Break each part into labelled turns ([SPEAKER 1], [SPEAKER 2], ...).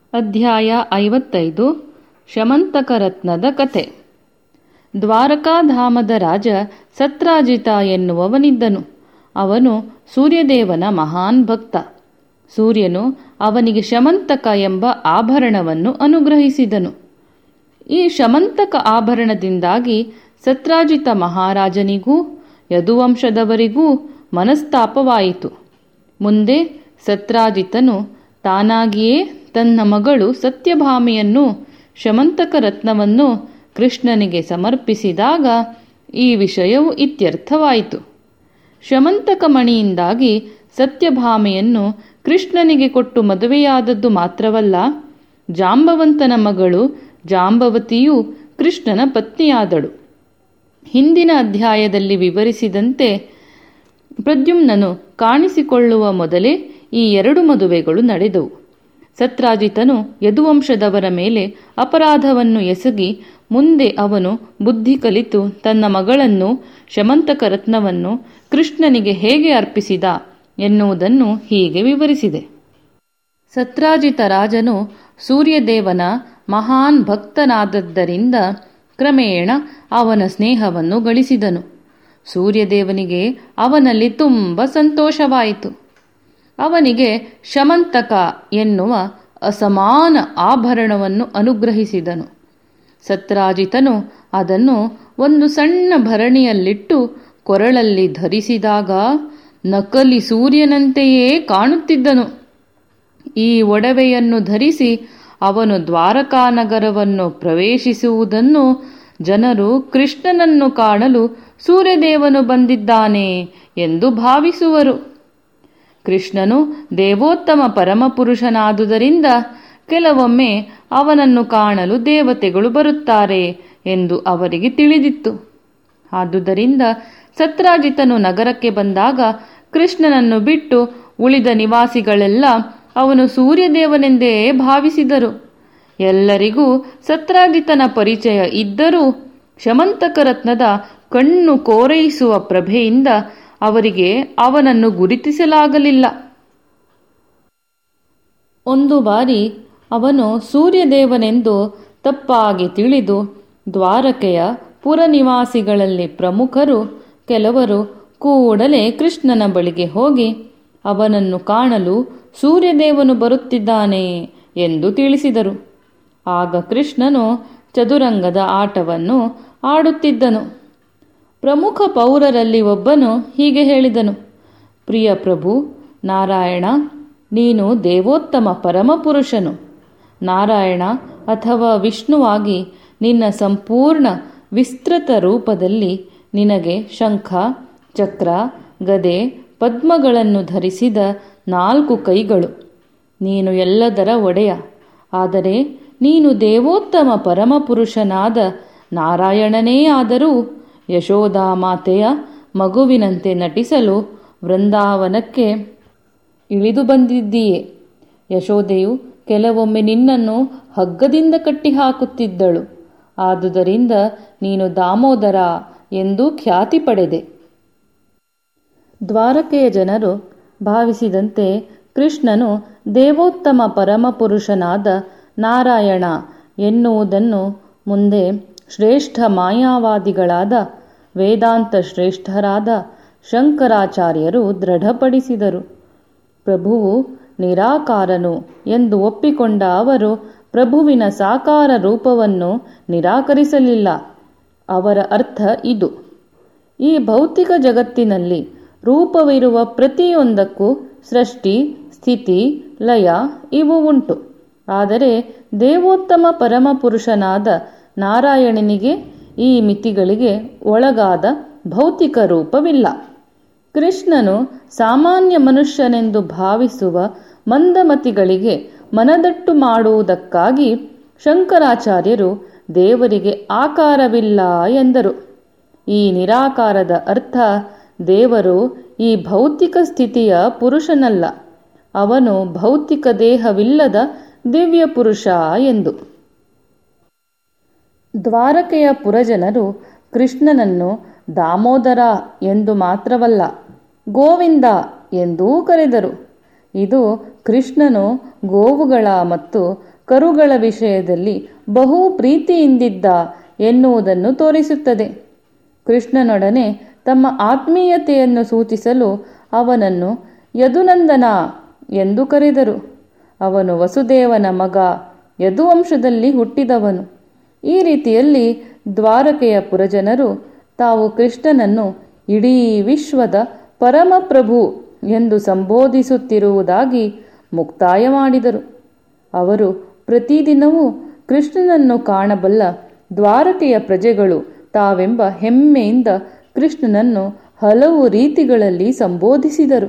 [SPEAKER 1] ಅಧ್ಯಾಯ ಐವತ್ತೈದು ಶಮಂತಕರತ್ನದ ಕಥೆ ದ್ವಾರಕಾಧಾಮದ ರಾಜ ಸತ್ರಾಜಿತ ಎನ್ನುವವನಿದ್ದನು ಅವನು ಸೂರ್ಯದೇವನ ಮಹಾನ್ ಭಕ್ತ ಸೂರ್ಯನು ಅವನಿಗೆ ಶಮಂತಕ ಎಂಬ ಆಭರಣವನ್ನು ಅನುಗ್ರಹಿಸಿದನು ಈ ಶಮಂತಕ ಆಭರಣದಿಂದಾಗಿ ಸತ್ರಾಜಿತ ಮಹಾರಾಜನಿಗೂ ಯದುವಂಶದವರಿಗೂ ಮನಸ್ತಾಪವಾಯಿತು ಮುಂದೆ ಸತ್ರಾಜಿತನು ತಾನಾಗಿಯೇ ತನ್ನ ಮಗಳು ಸತ್ಯಭಾಮೆಯನ್ನು ಶಮಂತಕ ರತ್ನವನ್ನು ಕೃಷ್ಣನಿಗೆ ಸಮರ್ಪಿಸಿದಾಗ ಈ ವಿಷಯವು ಇತ್ಯರ್ಥವಾಯಿತು ಶಮಂತಕ ಮಣಿಯಿಂದಾಗಿ ಸತ್ಯಭಾಮೆಯನ್ನು ಕೃಷ್ಣನಿಗೆ ಕೊಟ್ಟು ಮದುವೆಯಾದದ್ದು ಮಾತ್ರವಲ್ಲ ಜಾಂಬವಂತನ ಮಗಳು ಜಾಂಬವತಿಯು ಕೃಷ್ಣನ ಪತ್ನಿಯಾದಳು ಹಿಂದಿನ ಅಧ್ಯಾಯದಲ್ಲಿ ವಿವರಿಸಿದಂತೆ ಪ್ರದ್ಯುಮ್ನನು ಕಾಣಿಸಿಕೊಳ್ಳುವ ಮೊದಲೇ ಈ ಎರಡು ಮದುವೆಗಳು ನಡೆದವು ಸತ್ರಾಜಿತನು ಯದುವಂಶದವರ ಮೇಲೆ ಅಪರಾಧವನ್ನು ಎಸಗಿ ಮುಂದೆ ಅವನು ಬುದ್ಧಿ ಕಲಿತು ತನ್ನ ಮಗಳನ್ನು ಶಮಂತಕ ರತ್ನವನ್ನು ಕೃಷ್ಣನಿಗೆ ಹೇಗೆ ಅರ್ಪಿಸಿದ ಎನ್ನುವುದನ್ನು ಹೀಗೆ ವಿವರಿಸಿದೆ ಸತ್ರಾಜಿತ ರಾಜನು ಸೂರ್ಯದೇವನ ಮಹಾನ್ ಭಕ್ತನಾದದ್ದರಿಂದ ಕ್ರಮೇಣ ಅವನ ಸ್ನೇಹವನ್ನು ಗಳಿಸಿದನು ಸೂರ್ಯದೇವನಿಗೆ ಅವನಲ್ಲಿ ತುಂಬ ಸಂತೋಷವಾಯಿತು ಅವನಿಗೆ ಶಮಂತಕ ಎನ್ನುವ ಅಸಮಾನ ಆಭರಣವನ್ನು ಅನುಗ್ರಹಿಸಿದನು ಸತ್ರಾಜಿತನು ಅದನ್ನು ಒಂದು ಸಣ್ಣ ಭರಣಿಯಲ್ಲಿಟ್ಟು ಕೊರಳಲ್ಲಿ ಧರಿಸಿದಾಗ ನಕಲಿ ಸೂರ್ಯನಂತೆಯೇ ಕಾಣುತ್ತಿದ್ದನು ಈ ಒಡವೆಯನ್ನು ಧರಿಸಿ ಅವನು ದ್ವಾರಕಾನಗರವನ್ನು ಪ್ರವೇಶಿಸುವುದನ್ನು ಜನರು ಕೃಷ್ಣನನ್ನು ಕಾಣಲು ಸೂರ್ಯದೇವನು ಬಂದಿದ್ದಾನೆ ಎಂದು ಭಾವಿಸುವರು ಕೃಷ್ಣನು ದೇವೋತ್ತಮ ಪರಮಪುರುಷನಾದುದರಿಂದ ಕೆಲವೊಮ್ಮೆ ಅವನನ್ನು ಕಾಣಲು ದೇವತೆಗಳು ಬರುತ್ತಾರೆ ಎಂದು ಅವರಿಗೆ ತಿಳಿದಿತ್ತು ಆದುದರಿಂದ ಸತ್ರಾಜಿತನು ನಗರಕ್ಕೆ ಬಂದಾಗ ಕೃಷ್ಣನನ್ನು ಬಿಟ್ಟು ಉಳಿದ ನಿವಾಸಿಗಳೆಲ್ಲ ಅವನು ಸೂರ್ಯದೇವನೆಂದೇ ಭಾವಿಸಿದರು ಎಲ್ಲರಿಗೂ ಸತ್ರಾಜಿತನ ಪರಿಚಯ ಇದ್ದರೂ ಶಮಂತಕ ರತ್ನದ ಕಣ್ಣು ಕೋರೈಸುವ ಪ್ರಭೆಯಿಂದ ಅವರಿಗೆ ಅವನನ್ನು ಗುರುತಿಸಲಾಗಲಿಲ್ಲ ಒಂದು ಬಾರಿ ಅವನು ಸೂರ್ಯದೇವನೆಂದು ತಪ್ಪಾಗಿ ತಿಳಿದು ದ್ವಾರಕೆಯ ಪುರನಿವಾಸಿಗಳಲ್ಲಿ ಪ್ರಮುಖರು ಕೆಲವರು ಕೂಡಲೇ ಕೃಷ್ಣನ ಬಳಿಗೆ ಹೋಗಿ ಅವನನ್ನು ಕಾಣಲು ಸೂರ್ಯದೇವನು ಬರುತ್ತಿದ್ದಾನೆ ಎಂದು ತಿಳಿಸಿದರು ಆಗ ಕೃಷ್ಣನು ಚದುರಂಗದ ಆಟವನ್ನು ಆಡುತ್ತಿದ್ದನು ಪ್ರಮುಖ ಪೌರರಲ್ಲಿ ಒಬ್ಬನು ಹೀಗೆ ಹೇಳಿದನು ಪ್ರಿಯ ಪ್ರಭು ನಾರಾಯಣ ನೀನು ದೇವೋತ್ತಮ ಪರಮಪುರುಷನು ನಾರಾಯಣ ಅಥವಾ ವಿಷ್ಣುವಾಗಿ ನಿನ್ನ ಸಂಪೂರ್ಣ ವಿಸ್ತೃತ ರೂಪದಲ್ಲಿ ನಿನಗೆ ಶಂಖ ಚಕ್ರ ಗದೆ ಪದ್ಮಗಳನ್ನು ಧರಿಸಿದ ನಾಲ್ಕು ಕೈಗಳು ನೀನು ಎಲ್ಲದರ ಒಡೆಯ ಆದರೆ ನೀನು ದೇವೋತ್ತಮ ಪರಮಪುರುಷನಾದ ನಾರಾಯಣನೇ ಆದರೂ ಯಶೋದಾ ಮಾತೆಯ ಮಗುವಿನಂತೆ ನಟಿಸಲು ವೃಂದಾವನಕ್ಕೆ ಇಳಿದು ಬಂದಿದ್ದೀಯೆ ಯಶೋದೆಯು ಕೆಲವೊಮ್ಮೆ ನಿನ್ನನ್ನು ಹಗ್ಗದಿಂದ ಕಟ್ಟಿ ಹಾಕುತ್ತಿದ್ದಳು ಆದುದರಿಂದ ನೀನು ದಾಮೋದರ ಎಂದು ಖ್ಯಾತಿ ಪಡೆದೆ ದ್ವಾರಕೆಯ ಜನರು ಭಾವಿಸಿದಂತೆ ಕೃಷ್ಣನು ದೇವೋತ್ತಮ ಪರಮಪುರುಷನಾದ ನಾರಾಯಣ ಎನ್ನುವುದನ್ನು ಮುಂದೆ ಶ್ರೇಷ್ಠ ಮಾಯಾವಾದಿಗಳಾದ ವೇದಾಂತ ಶ್ರೇಷ್ಠರಾದ ಶಂಕರಾಚಾರ್ಯರು ದೃಢಪಡಿಸಿದರು ಪ್ರಭುವು ನಿರಾಕಾರನು ಎಂದು ಒಪ್ಪಿಕೊಂಡ ಅವರು ಪ್ರಭುವಿನ ಸಾಕಾರ ರೂಪವನ್ನು ನಿರಾಕರಿಸಲಿಲ್ಲ ಅವರ ಅರ್ಥ ಇದು ಈ ಭೌತಿಕ ಜಗತ್ತಿನಲ್ಲಿ ರೂಪವಿರುವ ಪ್ರತಿಯೊಂದಕ್ಕೂ ಸೃಷ್ಟಿ ಸ್ಥಿತಿ ಲಯ ಇವು ಉಂಟು ಆದರೆ ದೇವೋತ್ತಮ ಪರಮಪುರುಷನಾದ ನಾರಾಯಣನಿಗೆ ಈ ಮಿತಿಗಳಿಗೆ ಒಳಗಾದ ಭೌತಿಕ ರೂಪವಿಲ್ಲ ಕೃಷ್ಣನು ಸಾಮಾನ್ಯ ಮನುಷ್ಯನೆಂದು ಭಾವಿಸುವ ಮಂದಮತಿಗಳಿಗೆ ಮನದಟ್ಟು ಮಾಡುವುದಕ್ಕಾಗಿ ಶಂಕರಾಚಾರ್ಯರು ದೇವರಿಗೆ ಆಕಾರವಿಲ್ಲ ಎಂದರು ಈ ನಿರಾಕಾರದ ಅರ್ಥ ದೇವರು ಈ ಭೌತಿಕ ಸ್ಥಿತಿಯ ಪುರುಷನಲ್ಲ ಅವನು ಭೌತಿಕ ದೇಹವಿಲ್ಲದ ದಿವ್ಯ ಪುರುಷ ಎಂದು ದ್ವಾರಕೆಯ ಪುರಜನರು ಕೃಷ್ಣನನ್ನು ದಾಮೋದರ ಎಂದು ಮಾತ್ರವಲ್ಲ ಗೋವಿಂದ ಎಂದೂ ಕರೆದರು ಇದು ಕೃಷ್ಣನು ಗೋವುಗಳ ಮತ್ತು ಕರುಗಳ ವಿಷಯದಲ್ಲಿ ಬಹು ಪ್ರೀತಿಯಿಂದಿದ್ದ ಎನ್ನುವುದನ್ನು ತೋರಿಸುತ್ತದೆ ಕೃಷ್ಣನೊಡನೆ ತಮ್ಮ ಆತ್ಮೀಯತೆಯನ್ನು ಸೂಚಿಸಲು ಅವನನ್ನು ಯದುನಂದನ ಎಂದು ಕರೆದರು ಅವನು ವಸುದೇವನ ಮಗ ಯದುವಂಶದಲ್ಲಿ ಹುಟ್ಟಿದವನು ಈ ರೀತಿಯಲ್ಲಿ ದ್ವಾರಕೆಯ ಪುರಜನರು ತಾವು ಕೃಷ್ಣನನ್ನು ಇಡೀ ವಿಶ್ವದ ಪರಮಪ್ರಭು ಎಂದು ಸಂಬೋಧಿಸುತ್ತಿರುವುದಾಗಿ ಮುಕ್ತಾಯ ಮಾಡಿದರು ಅವರು ಪ್ರತಿದಿನವೂ ಕೃಷ್ಣನನ್ನು ಕಾಣಬಲ್ಲ ದ್ವಾರಕೆಯ ಪ್ರಜೆಗಳು ತಾವೆಂಬ ಹೆಮ್ಮೆಯಿಂದ ಕೃಷ್ಣನನ್ನು ಹಲವು ರೀತಿಗಳಲ್ಲಿ ಸಂಬೋಧಿಸಿದರು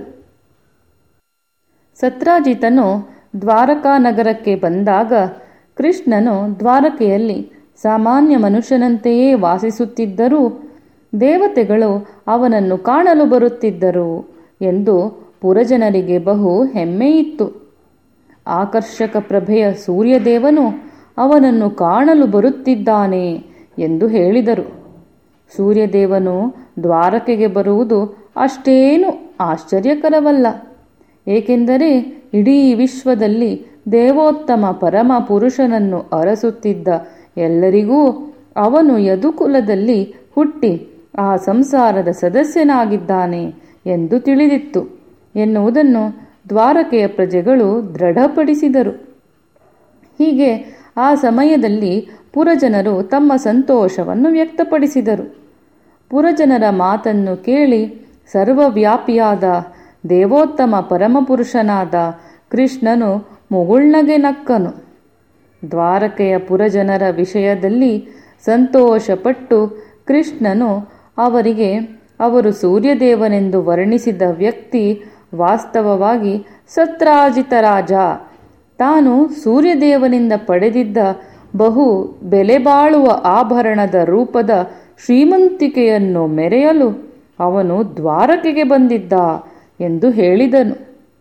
[SPEAKER 1] ಸತ್ರಾಜಿತನು ದ್ವಾರಕಾ ನಗರಕ್ಕೆ ಬಂದಾಗ ಕೃಷ್ಣನು ದ್ವಾರಕೆಯಲ್ಲಿ ಸಾಮಾನ್ಯ ಮನುಷ್ಯನಂತೆಯೇ ವಾಸಿಸುತ್ತಿದ್ದರೂ ದೇವತೆಗಳು ಅವನನ್ನು ಕಾಣಲು ಬರುತ್ತಿದ್ದರು ಎಂದು ಪುರಜನರಿಗೆ ಬಹು ಹೆಮ್ಮೆಯಿತ್ತು ಆಕರ್ಷಕ ಪ್ರಭೆಯ ಸೂರ್ಯದೇವನು ಅವನನ್ನು ಕಾಣಲು ಬರುತ್ತಿದ್ದಾನೆ ಎಂದು ಹೇಳಿದರು ಸೂರ್ಯದೇವನು ದ್ವಾರಕೆಗೆ ಬರುವುದು ಅಷ್ಟೇನು ಆಶ್ಚರ್ಯಕರವಲ್ಲ ಏಕೆಂದರೆ ಇಡೀ ವಿಶ್ವದಲ್ಲಿ ದೇವೋತ್ತಮ ಪರಮ ಪುರುಷನನ್ನು ಅರಸುತ್ತಿದ್ದ ಎಲ್ಲರಿಗೂ ಅವನು ಯದುಕುಲದಲ್ಲಿ ಹುಟ್ಟಿ ಆ ಸಂಸಾರದ ಸದಸ್ಯನಾಗಿದ್ದಾನೆ ಎಂದು ತಿಳಿದಿತ್ತು ಎನ್ನುವುದನ್ನು ದ್ವಾರಕೆಯ ಪ್ರಜೆಗಳು ದೃಢಪಡಿಸಿದರು ಹೀಗೆ ಆ ಸಮಯದಲ್ಲಿ ಪುರಜನರು ತಮ್ಮ ಸಂತೋಷವನ್ನು ವ್ಯಕ್ತಪಡಿಸಿದರು ಪುರಜನರ ಮಾತನ್ನು ಕೇಳಿ ಸರ್ವವ್ಯಾಪಿಯಾದ ದೇವೋತ್ತಮ ಪರಮಪುರುಷನಾದ ಕೃಷ್ಣನು ಮುಗುಳ್ನಗೆ ನಕ್ಕನು ದ್ವಾರಕೆಯ ಪುರಜನರ ವಿಷಯದಲ್ಲಿ ಸಂತೋಷಪಟ್ಟು ಕೃಷ್ಣನು ಅವರಿಗೆ ಅವರು ಸೂರ್ಯದೇವನೆಂದು ವರ್ಣಿಸಿದ ವ್ಯಕ್ತಿ ವಾಸ್ತವವಾಗಿ ಸತ್ರಾಜಿತ ರಾಜ ತಾನು ಸೂರ್ಯದೇವನಿಂದ ಪಡೆದಿದ್ದ ಬಹು ಬೆಲೆಬಾಳುವ ಆಭರಣದ ರೂಪದ ಶ್ರೀಮಂತಿಕೆಯನ್ನು ಮೆರೆಯಲು ಅವನು ದ್ವಾರಕೆಗೆ ಬಂದಿದ್ದ ಎಂದು ಹೇಳಿದನು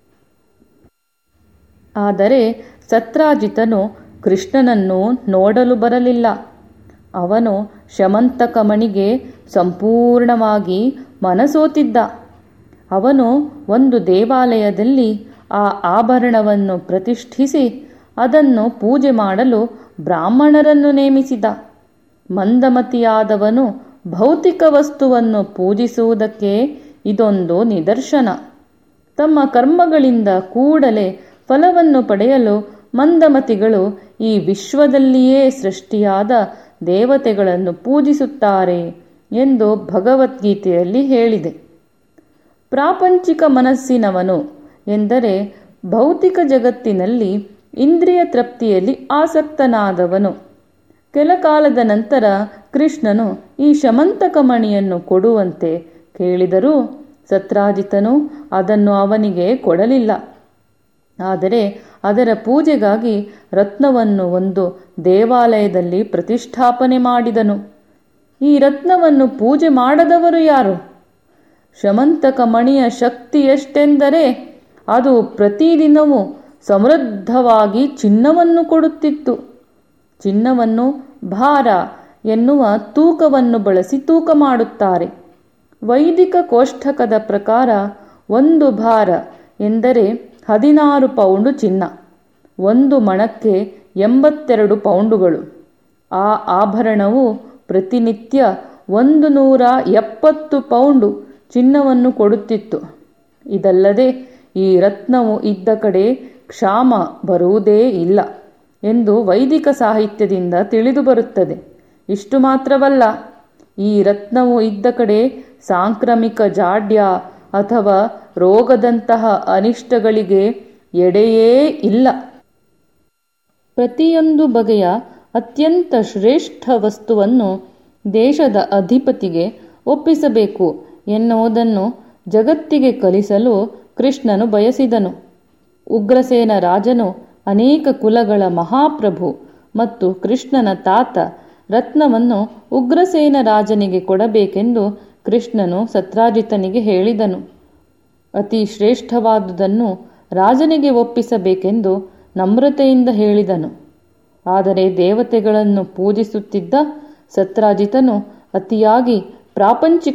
[SPEAKER 1] ಆದರೆ ಸತ್ರಾಜಿತನು ಕೃಷ್ಣನನ್ನು ನೋಡಲು ಬರಲಿಲ್ಲ ಅವನು ಶಮಂತಕಮಣಿಗೆ ಸಂಪೂರ್ಣವಾಗಿ ಮನಸೋತಿದ್ದ ಅವನು ಒಂದು ದೇವಾಲಯದಲ್ಲಿ ಆ ಆಭರಣವನ್ನು ಪ್ರತಿಷ್ಠಿಸಿ ಅದನ್ನು ಪೂಜೆ ಮಾಡಲು ಬ್ರಾಹ್ಮಣರನ್ನು ನೇಮಿಸಿದ ಮಂದಮತಿಯಾದವನು ಭೌತಿಕ ವಸ್ತುವನ್ನು ಪೂಜಿಸುವುದಕ್ಕೆ ಇದೊಂದು ನಿದರ್ಶನ ತಮ್ಮ ಕರ್ಮಗಳಿಂದ ಕೂಡಲೇ ಫಲವನ್ನು ಪಡೆಯಲು ಮಂದಮತಿಗಳು ಈ ವಿಶ್ವದಲ್ಲಿಯೇ ಸೃಷ್ಟಿಯಾದ ದೇವತೆಗಳನ್ನು ಪೂಜಿಸುತ್ತಾರೆ ಎಂದು ಭಗವದ್ಗೀತೆಯಲ್ಲಿ ಹೇಳಿದೆ ಪ್ರಾಪಂಚಿಕ ಮನಸ್ಸಿನವನು ಎಂದರೆ ಭೌತಿಕ ಜಗತ್ತಿನಲ್ಲಿ ಇಂದ್ರಿಯ ತೃಪ್ತಿಯಲ್ಲಿ ಆಸಕ್ತನಾದವನು ಕೆಲ ಕಾಲದ ನಂತರ ಕೃಷ್ಣನು ಈ ಶಮಂತಕಮಣಿಯನ್ನು ಕೊಡುವಂತೆ ಕೇಳಿದರೂ ಸತ್ರಾಜಿತನು ಅದನ್ನು ಅವನಿಗೆ ಕೊಡಲಿಲ್ಲ ಆದರೆ ಅದರ ಪೂಜೆಗಾಗಿ ರತ್ನವನ್ನು ಒಂದು ದೇವಾಲಯದಲ್ಲಿ ಪ್ರತಿಷ್ಠಾಪನೆ ಮಾಡಿದನು ಈ ರತ್ನವನ್ನು ಪೂಜೆ ಮಾಡದವರು ಯಾರು ಶಮಂತಕ ಮಣಿಯ ಶಕ್ತಿ ಎಷ್ಟೆಂದರೆ ಅದು ಪ್ರತಿದಿನವೂ ಸಮೃದ್ಧವಾಗಿ ಚಿನ್ನವನ್ನು ಕೊಡುತ್ತಿತ್ತು ಚಿನ್ನವನ್ನು ಭಾರ ಎನ್ನುವ ತೂಕವನ್ನು ಬಳಸಿ ತೂಕ ಮಾಡುತ್ತಾರೆ ವೈದಿಕ ಕೋಷ್ಟಕದ ಪ್ರಕಾರ ಒಂದು ಭಾರ ಎಂದರೆ ಹದಿನಾರು ಪೌಂಡು ಚಿನ್ನ ಒಂದು ಮಣಕ್ಕೆ ಎಂಬತ್ತೆರಡು ಪೌಂಡುಗಳು ಆ ಆಭರಣವು ಪ್ರತಿನಿತ್ಯ ಒಂದು ನೂರ ಎಪ್ಪತ್ತು ಪೌಂಡು ಚಿನ್ನವನ್ನು ಕೊಡುತ್ತಿತ್ತು ಇದಲ್ಲದೆ ಈ ರತ್ನವು ಇದ್ದ ಕಡೆ ಕ್ಷಾಮ ಬರುವುದೇ ಇಲ್ಲ ಎಂದು ವೈದಿಕ ಸಾಹಿತ್ಯದಿಂದ ತಿಳಿದು ಬರುತ್ತದೆ ಇಷ್ಟು ಮಾತ್ರವಲ್ಲ ಈ ರತ್ನವು ಇದ್ದ ಕಡೆ ಸಾಂಕ್ರಾಮಿಕ ಜಾಡ್ಯ ಅಥವಾ ರೋಗದಂತಹ ಅನಿಷ್ಟಗಳಿಗೆ ಎಡೆಯೇ ಇಲ್ಲ ಪ್ರತಿಯೊಂದು ಬಗೆಯ ಅತ್ಯಂತ ಶ್ರೇಷ್ಠ ವಸ್ತುವನ್ನು ದೇಶದ ಅಧಿಪತಿಗೆ ಒಪ್ಪಿಸಬೇಕು ಎನ್ನುವುದನ್ನು ಜಗತ್ತಿಗೆ ಕಲಿಸಲು ಕೃಷ್ಣನು ಬಯಸಿದನು ಉಗ್ರಸೇನ ರಾಜನು ಅನೇಕ ಕುಲಗಳ ಮಹಾಪ್ರಭು ಮತ್ತು ಕೃಷ್ಣನ ತಾತ ರತ್ನವನ್ನು ಉಗ್ರಸೇನ ರಾಜನಿಗೆ ಕೊಡಬೇಕೆಂದು ಕೃಷ್ಣನು ಸತ್ರಾಜಿತನಿಗೆ ಹೇಳಿದನು ಅತಿ ಶ್ರೇಷ್ಠವಾದುದನ್ನು ರಾಜನಿಗೆ ಒಪ್ಪಿಸಬೇಕೆಂದು ನಮ್ರತೆಯಿಂದ ಹೇಳಿದನು ಆದರೆ ದೇವತೆಗಳನ್ನು ಪೂಜಿಸುತ್ತಿದ್ದ ಸತ್ರಾಜಿತನು ಅತಿಯಾಗಿ ಪ್ರಾಪಂಚಿಕ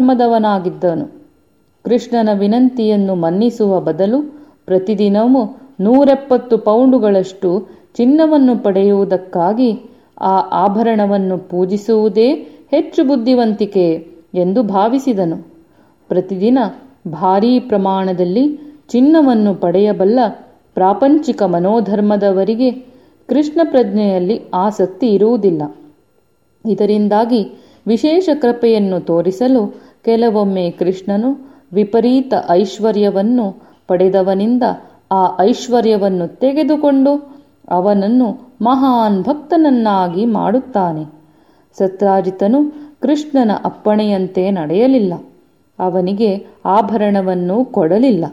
[SPEAKER 1] ಮನೋಧರ್ಮದವನಾಗಿದ್ದನು ಕೃಷ್ಣನ ವಿನಂತಿಯನ್ನು ಮನ್ನಿಸುವ ಬದಲು ಪ್ರತಿದಿನವೂ ನೂರೆಪ್ಪತ್ತು ಪೌಂಡುಗಳಷ್ಟು ಚಿನ್ನವನ್ನು ಪಡೆಯುವುದಕ್ಕಾಗಿ ಆ ಆಭರಣವನ್ನು ಪೂಜಿಸುವುದೇ ಹೆಚ್ಚು ಬುದ್ಧಿವಂತಿಕೆ ಎಂದು ಭಾವಿಸಿದನು ಪ್ರತಿದಿನ ಭಾರೀ ಪ್ರಮಾಣದಲ್ಲಿ ಚಿನ್ನವನ್ನು ಪಡೆಯಬಲ್ಲ ಪ್ರಾಪಂಚಿಕ ಮನೋಧರ್ಮದವರಿಗೆ ಕೃಷ್ಣ ಪ್ರಜ್ಞೆಯಲ್ಲಿ ಆಸಕ್ತಿ ಇರುವುದಿಲ್ಲ ಇದರಿಂದಾಗಿ ವಿಶೇಷ ಕೃಪೆಯನ್ನು ತೋರಿಸಲು ಕೆಲವೊಮ್ಮೆ ಕೃಷ್ಣನು ವಿಪರೀತ ಐಶ್ವರ್ಯವನ್ನು ಪಡೆದವನಿಂದ ಆ ಐಶ್ವರ್ಯವನ್ನು ತೆಗೆದುಕೊಂಡು ಅವನನ್ನು ಮಹಾನ್ ಭಕ್ತನನ್ನಾಗಿ ಮಾಡುತ್ತಾನೆ ಸತ್ರಾಜಿತನು ಕೃಷ್ಣನ ಅಪ್ಪಣೆಯಂತೆ ನಡೆಯಲಿಲ್ಲ ಅವನಿಗೆ ಆಭರಣವನ್ನು ಕೊಡಲಿಲ್ಲ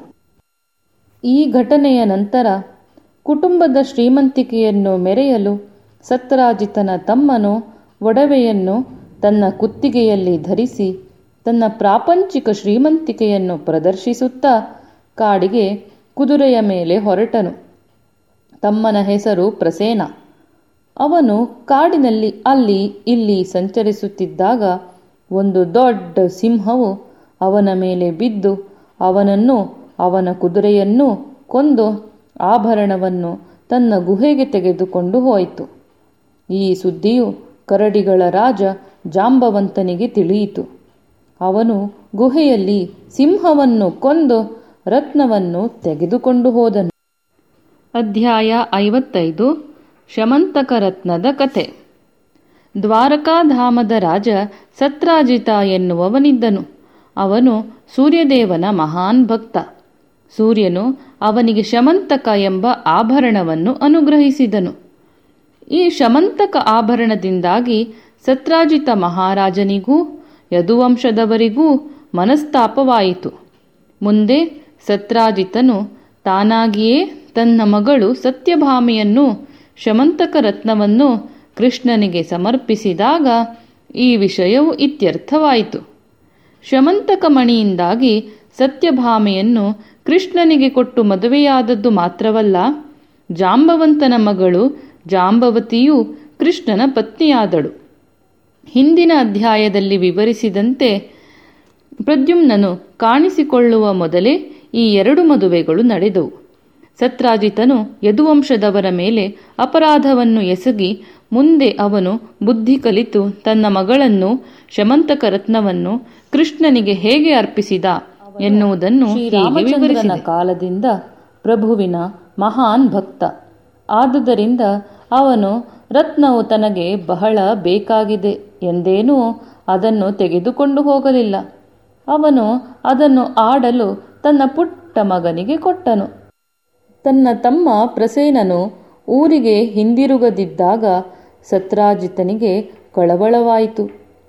[SPEAKER 1] ಈ ಘಟನೆಯ ನಂತರ ಕುಟುಂಬದ ಶ್ರೀಮಂತಿಕೆಯನ್ನು ಮೆರೆಯಲು ಸತ್ರಾಜಿತನ ತಮ್ಮನು ಒಡವೆಯನ್ನು ತನ್ನ ಕುತ್ತಿಗೆಯಲ್ಲಿ ಧರಿಸಿ ತನ್ನ ಪ್ರಾಪಂಚಿಕ ಶ್ರೀಮಂತಿಕೆಯನ್ನು ಪ್ರದರ್ಶಿಸುತ್ತಾ ಕಾಡಿಗೆ ಕುದುರೆಯ ಮೇಲೆ ಹೊರಟನು ತಮ್ಮನ ಹೆಸರು ಪ್ರಸೇನ ಅವನು ಕಾಡಿನಲ್ಲಿ ಅಲ್ಲಿ ಇಲ್ಲಿ ಸಂಚರಿಸುತ್ತಿದ್ದಾಗ ಒಂದು ದೊಡ್ಡ ಸಿಂಹವು ಅವನ ಮೇಲೆ ಬಿದ್ದು ಅವನನ್ನು ಅವನ ಕುದುರೆಯನ್ನು ಕೊಂದು ಆಭರಣವನ್ನು ತನ್ನ ಗುಹೆಗೆ ತೆಗೆದುಕೊಂಡು ಹೋಯಿತು ಈ ಸುದ್ದಿಯು ಕರಡಿಗಳ ರಾಜ ಜಾಂಬವಂತನಿಗೆ ತಿಳಿಯಿತು ಅವನು ಗುಹೆಯಲ್ಲಿ ಸಿಂಹವನ್ನು ಕೊಂದು ರತ್ನವನ್ನು ತೆಗೆದುಕೊಂಡು ಹೋದನು ಅಧ್ಯಾಯ ಐವತ್ತೈದು ಶಮಂತಕ ರತ್ನದ ಕತೆ ದ್ವಾರಕಾಧಾಮದ ರಾಜ ಸತ್ರಾಜಿತ ಎನ್ನುವವನಿದ್ದನು ಅವನು ಸೂರ್ಯದೇವನ ಮಹಾನ್ ಭಕ್ತ ಸೂರ್ಯನು ಅವನಿಗೆ ಶಮಂತಕ ಎಂಬ ಆಭರಣವನ್ನು ಅನುಗ್ರಹಿಸಿದನು ಈ ಶಮಂತಕ ಆಭರಣದಿಂದಾಗಿ ಸತ್ರಾಜಿತ ಮಹಾರಾಜನಿಗೂ ಯದುವಂಶದವರಿಗೂ ಮನಸ್ತಾಪವಾಯಿತು ಮುಂದೆ ಸತ್ರಾಜಿತನು ತಾನಾಗಿಯೇ ತನ್ನ ಮಗಳು ಸತ್ಯಭಾಮೆಯನ್ನು ಶಮಂತಕ ರತ್ನವನ್ನು ಕೃಷ್ಣನಿಗೆ ಸಮರ್ಪಿಸಿದಾಗ ಈ ವಿಷಯವು ಇತ್ಯರ್ಥವಾಯಿತು ಶಮಂತಕ ಮಣಿಯಿಂದಾಗಿ ಸತ್ಯಭಾಮೆಯನ್ನು ಕೃಷ್ಣನಿಗೆ ಕೊಟ್ಟು ಮದುವೆಯಾದದ್ದು ಮಾತ್ರವಲ್ಲ ಜಾಂಬವಂತನ ಮಗಳು ಜಾಂಬವತಿಯು ಕೃಷ್ಣನ ಪತ್ನಿಯಾದಳು ಹಿಂದಿನ ಅಧ್ಯಾಯದಲ್ಲಿ ವಿವರಿಸಿದಂತೆ ಪ್ರದ್ಯುಮ್ನನು ಕಾಣಿಸಿಕೊಳ್ಳುವ ಮೊದಲೇ ಈ ಎರಡು ಮದುವೆಗಳು ನಡೆದವು ಸತ್ರಾಜಿತನು ಯದುವಂಶದವರ ಮೇಲೆ ಅಪರಾಧವನ್ನು ಎಸಗಿ ಮುಂದೆ ಅವನು ಬುದ್ಧಿ ಕಲಿತು ತನ್ನ ಮಗಳನ್ನು ಶಮಂತಕ ರತ್ನವನ್ನು ಕೃಷ್ಣನಿಗೆ ಹೇಗೆ ಅರ್ಪಿಸಿದ ಎನ್ನುವುದನ್ನು ಶ್ರೀರಾಮಚಂದ್ರನ ಕಾಲದಿಂದ ಪ್ರಭುವಿನ ಮಹಾನ್ ಭಕ್ತ ಆದುದರಿಂದ ಅವನು ರತ್ನವು ತನಗೆ ಬಹಳ ಬೇಕಾಗಿದೆ ಎಂದೇನೂ ಅದನ್ನು ತೆಗೆದುಕೊಂಡು ಹೋಗಲಿಲ್ಲ ಅವನು ಅದನ್ನು ಆಡಲು ತನ್ನ ಪುಟ್ಟ ಮಗನಿಗೆ ಕೊಟ್ಟನು ತನ್ನ ತಮ್ಮ ಪ್ರಸೇನನು ಊರಿಗೆ ಹಿಂದಿರುಗದಿದ್ದಾಗ ಸತ್ರಾಜಿತನಿಗೆ ಕಳವಳವಾಯಿತು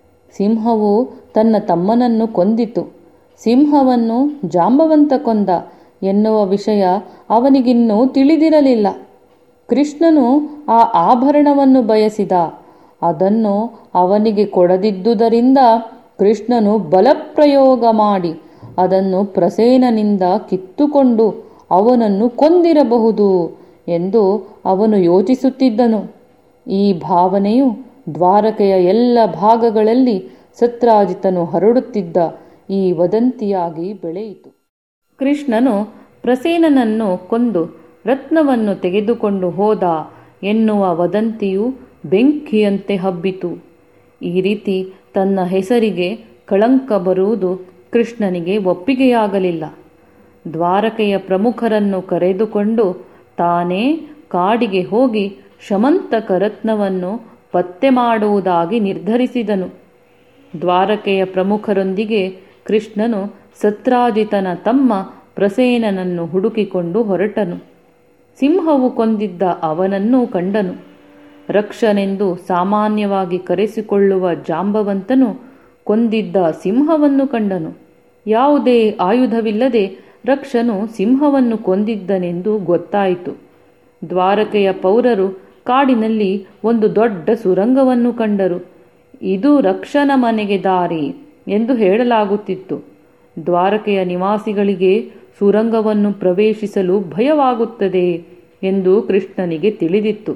[SPEAKER 1] ಸಿಂಹವು ತನ್ನ ತಮ್ಮನನ್ನು ಕೊಂದಿತು ಸಿಂಹವನ್ನು ಜಾಂಬವಂತ ಕೊಂದ ಎನ್ನುವ ವಿಷಯ ಅವನಿಗಿನ್ನೂ ತಿಳಿದಿರಲಿಲ್ಲ ಕೃಷ್ಣನು ಆ ಆಭರಣವನ್ನು ಬಯಸಿದ ಅದನ್ನು ಅವನಿಗೆ ಕೊಡದಿದ್ದುದರಿಂದ ಕೃಷ್ಣನು ಬಲಪ್ರಯೋಗ ಮಾಡಿ ಅದನ್ನು ಪ್ರಸೇನನಿಂದ ಕಿತ್ತುಕೊಂಡು ಅವನನ್ನು ಕೊಂದಿರಬಹುದು ಎಂದು ಅವನು ಯೋಚಿಸುತ್ತಿದ್ದನು ಈ ಭಾವನೆಯು ದ್ವಾರಕೆಯ ಎಲ್ಲ ಭಾಗಗಳಲ್ಲಿ ಸತ್ರಾಜಿತನು ಹರಡುತ್ತಿದ್ದ ಈ ವದಂತಿಯಾಗಿ ಬೆಳೆಯಿತು ಕೃಷ್ಣನು ಪ್ರಸೇನನನ್ನು ಕೊಂದು ರತ್ನವನ್ನು ತೆಗೆದುಕೊಂಡು ಹೋದ ಎನ್ನುವ ವದಂತಿಯು ಬೆಂಕಿಯಂತೆ ಹಬ್ಬಿತು ಈ ರೀತಿ ತನ್ನ ಹೆಸರಿಗೆ ಕಳಂಕ ಬರುವುದು ಕೃಷ್ಣನಿಗೆ ಒಪ್ಪಿಗೆಯಾಗಲಿಲ್ಲ ದ್ವಾರಕೆಯ ಪ್ರಮುಖರನ್ನು ಕರೆದುಕೊಂಡು ತಾನೇ ಕಾಡಿಗೆ ಹೋಗಿ ಶಮಂತಕ ರತ್ನವನ್ನು ಪತ್ತೆ ಮಾಡುವುದಾಗಿ ನಿರ್ಧರಿಸಿದನು ದ್ವಾರಕೆಯ ಪ್ರಮುಖರೊಂದಿಗೆ ಕೃಷ್ಣನು ಸತ್ರಾಜಿತನ ತಮ್ಮ ಪ್ರಸೇನನನ್ನು ಹುಡುಕಿಕೊಂಡು ಹೊರಟನು ಸಿಂಹವು ಕೊಂದಿದ್ದ ಅವನನ್ನು ಕಂಡನು ರಕ್ಷನೆಂದು ಸಾಮಾನ್ಯವಾಗಿ ಕರೆಸಿಕೊಳ್ಳುವ ಜಾಂಬವಂತನು ಕೊಂದಿದ್ದ ಸಿಂಹವನ್ನು ಕಂಡನು ಯಾವುದೇ ಆಯುಧವಿಲ್ಲದೆ ರಕ್ಷನು ಸಿಂಹವನ್ನು ಕೊಂದಿದ್ದನೆಂದು ಗೊತ್ತಾಯಿತು ದ್ವಾರಕೆಯ ಪೌರರು ಕಾಡಿನಲ್ಲಿ ಒಂದು ದೊಡ್ಡ ಸುರಂಗವನ್ನು ಕಂಡರು ಇದು ರಕ್ಷನ ಮನೆಗೆ ದಾರಿ ಎಂದು ಹೇಳಲಾಗುತ್ತಿತ್ತು ದ್ವಾರಕೆಯ ನಿವಾಸಿಗಳಿಗೆ ಸುರಂಗವನ್ನು ಪ್ರವೇಶಿಸಲು ಭಯವಾಗುತ್ತದೆ ಎಂದು ಕೃಷ್ಣನಿಗೆ ತಿಳಿದಿತ್ತು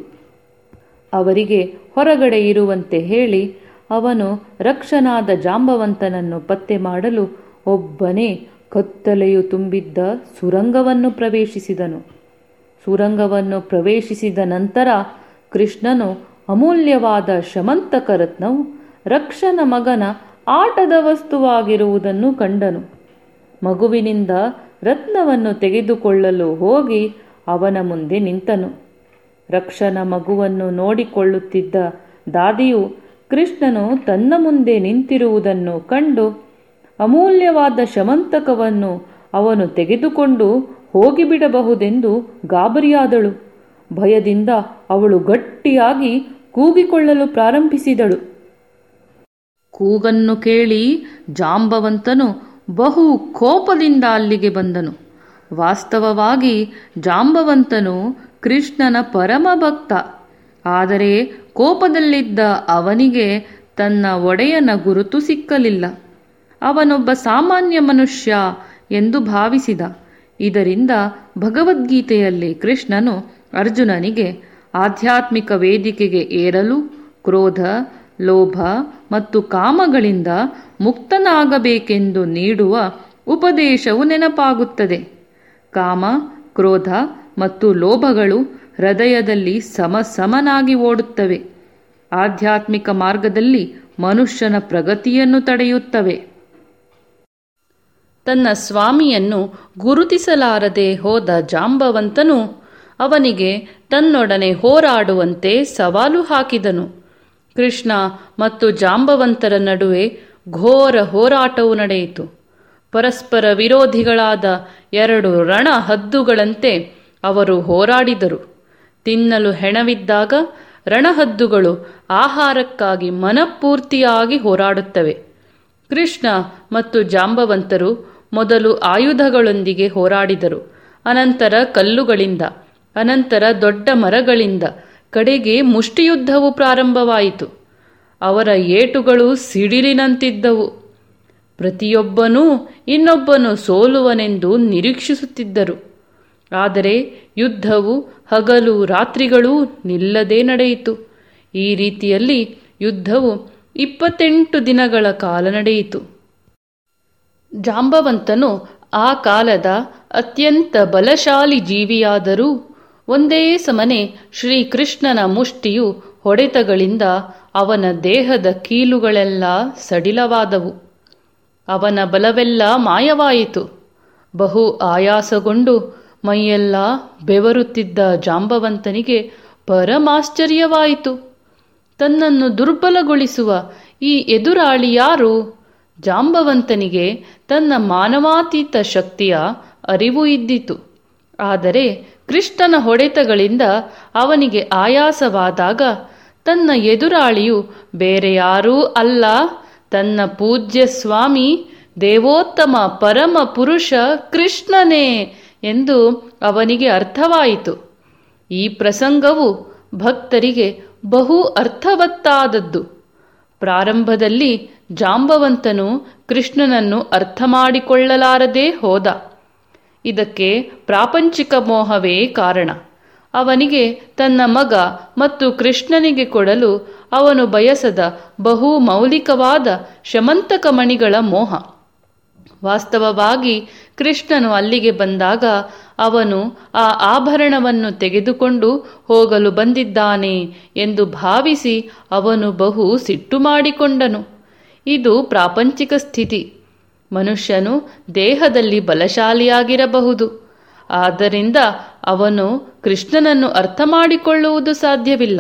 [SPEAKER 1] ಅವರಿಗೆ ಹೊರಗಡೆ ಇರುವಂತೆ ಹೇಳಿ ಅವನು ರಕ್ಷನಾದ ಜಾಂಬವಂತನನ್ನು ಪತ್ತೆ ಮಾಡಲು ಒಬ್ಬನೇ ಕತ್ತಲೆಯು ತುಂಬಿದ್ದ ಸುರಂಗವನ್ನು ಪ್ರವೇಶಿಸಿದನು ಸುರಂಗವನ್ನು ಪ್ರವೇಶಿಸಿದ ನಂತರ ಕೃಷ್ಣನು ಅಮೂಲ್ಯವಾದ ಶಮಂತಕ ರತ್ನವು ರಕ್ಷನ ಮಗನ ಆಟದ ವಸ್ತುವಾಗಿರುವುದನ್ನು ಕಂಡನು ಮಗುವಿನಿಂದ ರತ್ನವನ್ನು ತೆಗೆದುಕೊಳ್ಳಲು ಹೋಗಿ ಅವನ ಮುಂದೆ ನಿಂತನು ರಕ್ಷನ ಮಗುವನ್ನು ನೋಡಿಕೊಳ್ಳುತ್ತಿದ್ದ ದಾದಿಯು ಕೃಷ್ಣನು ತನ್ನ ಮುಂದೆ ನಿಂತಿರುವುದನ್ನು ಕಂಡು ಅಮೂಲ್ಯವಾದ ಶಮಂತಕವನ್ನು ಅವನು ತೆಗೆದುಕೊಂಡು ಹೋಗಿಬಿಡಬಹುದೆಂದು ಗಾಬರಿಯಾದಳು ಭಯದಿಂದ ಅವಳು ಗಟ್ಟಿಯಾಗಿ ಕೂಗಿಕೊಳ್ಳಲು ಪ್ರಾರಂಭಿಸಿದಳು ಕೂಗನ್ನು ಕೇಳಿ ಜಾಂಬವಂತನು ಬಹು ಕೋಪದಿಂದ ಅಲ್ಲಿಗೆ ಬಂದನು ವಾಸ್ತವವಾಗಿ ಜಾಂಬವಂತನು ಕೃಷ್ಣನ ಪರಮ ಭಕ್ತ ಆದರೆ ಕೋಪದಲ್ಲಿದ್ದ ಅವನಿಗೆ ತನ್ನ ಒಡೆಯನ ಗುರುತು ಸಿಕ್ಕಲಿಲ್ಲ ಅವನೊಬ್ಬ ಸಾಮಾನ್ಯ ಮನುಷ್ಯ ಎಂದು ಭಾವಿಸಿದ ಇದರಿಂದ ಭಗವದ್ಗೀತೆಯಲ್ಲಿ ಕೃಷ್ಣನು ಅರ್ಜುನನಿಗೆ ಆಧ್ಯಾತ್ಮಿಕ ವೇದಿಕೆಗೆ ಏರಲು ಕ್ರೋಧ ಲೋಭ ಮತ್ತು ಕಾಮಗಳಿಂದ ಮುಕ್ತನಾಗಬೇಕೆಂದು ನೀಡುವ ಉಪದೇಶವು ನೆನಪಾಗುತ್ತದೆ ಕಾಮ ಕ್ರೋಧ ಮತ್ತು ಲೋಭಗಳು ಹೃದಯದಲ್ಲಿ ಸಮ ಸಮನಾಗಿ ಓಡುತ್ತವೆ ಆಧ್ಯಾತ್ಮಿಕ ಮಾರ್ಗದಲ್ಲಿ ಮನುಷ್ಯನ ಪ್ರಗತಿಯನ್ನು ತಡೆಯುತ್ತವೆ ತನ್ನ ಸ್ವಾಮಿಯನ್ನು ಗುರುತಿಸಲಾರದೆ ಹೋದ ಜಾಂಬವಂತನು ಅವನಿಗೆ ತನ್ನೊಡನೆ ಹೋರಾಡುವಂತೆ ಸವಾಲು ಹಾಕಿದನು ಕೃಷ್ಣ ಮತ್ತು ಜಾಂಬವಂತರ ನಡುವೆ ಘೋರ ಹೋರಾಟವು ನಡೆಯಿತು ಪರಸ್ಪರ ವಿರೋಧಿಗಳಾದ ಎರಡು ರಣ ಹದ್ದುಗಳಂತೆ ಅವರು ಹೋರಾಡಿದರು ತಿನ್ನಲು ಹೆಣವಿದ್ದಾಗ ರಣಹದ್ದುಗಳು ಆಹಾರಕ್ಕಾಗಿ ಮನಪೂರ್ತಿಯಾಗಿ ಹೋರಾಡುತ್ತವೆ ಕೃಷ್ಣ ಮತ್ತು ಜಾಂಬವಂತರು ಮೊದಲು ಆಯುಧಗಳೊಂದಿಗೆ ಹೋರಾಡಿದರು ಅನಂತರ ಕಲ್ಲುಗಳಿಂದ ಅನಂತರ ದೊಡ್ಡ ಮರಗಳಿಂದ ಕಡೆಗೆ ಮುಷ್ಟಿಯುದ್ಧವು ಪ್ರಾರಂಭವಾಯಿತು ಅವರ ಏಟುಗಳು ಸಿಡಿಲಿನಂತಿದ್ದವು ಪ್ರತಿಯೊಬ್ಬನೂ ಇನ್ನೊಬ್ಬನು ಸೋಲುವನೆಂದು ನಿರೀಕ್ಷಿಸುತ್ತಿದ್ದರು ಆದರೆ ಯುದ್ಧವು ಹಗಲು ರಾತ್ರಿಗಳೂ ನಿಲ್ಲದೆ ನಡೆಯಿತು ಈ ರೀತಿಯಲ್ಲಿ ಯುದ್ಧವು ಇಪ್ಪತ್ತೆಂಟು ದಿನಗಳ ಕಾಲ ನಡೆಯಿತು ಜಾಂಬವಂತನು ಆ ಕಾಲದ ಅತ್ಯಂತ ಬಲಶಾಲಿ ಜೀವಿಯಾದರೂ ಒಂದೇ ಸಮನೆ ಶ್ರೀಕೃಷ್ಣನ ಮುಷ್ಟಿಯು ಹೊಡೆತಗಳಿಂದ ಅವನ ದೇಹದ ಕೀಲುಗಳೆಲ್ಲ ಸಡಿಲವಾದವು ಅವನ ಬಲವೆಲ್ಲ ಮಾಯವಾಯಿತು ಬಹು ಆಯಾಸಗೊಂಡು ಮೈಯೆಲ್ಲ ಬೆವರುತ್ತಿದ್ದ ಜಾಂಬವಂತನಿಗೆ ಪರಮಾಶ್ಚರ್ಯವಾಯಿತು ತನ್ನನ್ನು ದುರ್ಬಲಗೊಳಿಸುವ ಈ ಎದುರಾಳಿ ಯಾರು ಜಾಂಬವಂತನಿಗೆ ತನ್ನ ಮಾನವಾತೀತ ಶಕ್ತಿಯ ಅರಿವು ಇದ್ದಿತು ಆದರೆ ಕೃಷ್ಣನ ಹೊಡೆತಗಳಿಂದ ಅವನಿಗೆ ಆಯಾಸವಾದಾಗ ತನ್ನ ಎದುರಾಳಿಯು ಬೇರೆ ಯಾರೂ ಅಲ್ಲ ತನ್ನ ಪೂಜ್ಯ ಸ್ವಾಮಿ ದೇವೋತ್ತಮ ಪರಮ ಪುರುಷ ಕೃಷ್ಣನೇ ಎಂದು ಅವನಿಗೆ ಅರ್ಥವಾಯಿತು ಈ ಪ್ರಸಂಗವು ಭಕ್ತರಿಗೆ ಬಹು ಅರ್ಥವತ್ತಾದದ್ದು ಪ್ರಾರಂಭದಲ್ಲಿ ಜಾಂಬವಂತನು ಕೃಷ್ಣನನ್ನು ಅರ್ಥ ಮಾಡಿಕೊಳ್ಳಲಾರದೇ ಹೋದ ಇದಕ್ಕೆ ಪ್ರಾಪಂಚಿಕ ಮೋಹವೇ ಕಾರಣ ಅವನಿಗೆ ತನ್ನ ಮಗ ಮತ್ತು ಕೃಷ್ಣನಿಗೆ ಕೊಡಲು ಅವನು ಬಯಸದ ಬಹು ಮೌಲಿಕವಾದ ಶಮಂತಕ ಮಣಿಗಳ ಮೋಹ ವಾಸ್ತವವಾಗಿ ಕೃಷ್ಣನು ಅಲ್ಲಿಗೆ ಬಂದಾಗ ಅವನು ಆ ಆಭರಣವನ್ನು ತೆಗೆದುಕೊಂಡು ಹೋಗಲು ಬಂದಿದ್ದಾನೆ ಎಂದು ಭಾವಿಸಿ ಅವನು ಬಹು ಸಿಟ್ಟು ಮಾಡಿಕೊಂಡನು ಇದು ಪ್ರಾಪಂಚಿಕ ಸ್ಥಿತಿ ಮನುಷ್ಯನು ದೇಹದಲ್ಲಿ ಬಲಶಾಲಿಯಾಗಿರಬಹುದು ಆದ್ದರಿಂದ ಅವನು ಕೃಷ್ಣನನ್ನು ಅರ್ಥ ಮಾಡಿಕೊಳ್ಳುವುದು ಸಾಧ್ಯವಿಲ್ಲ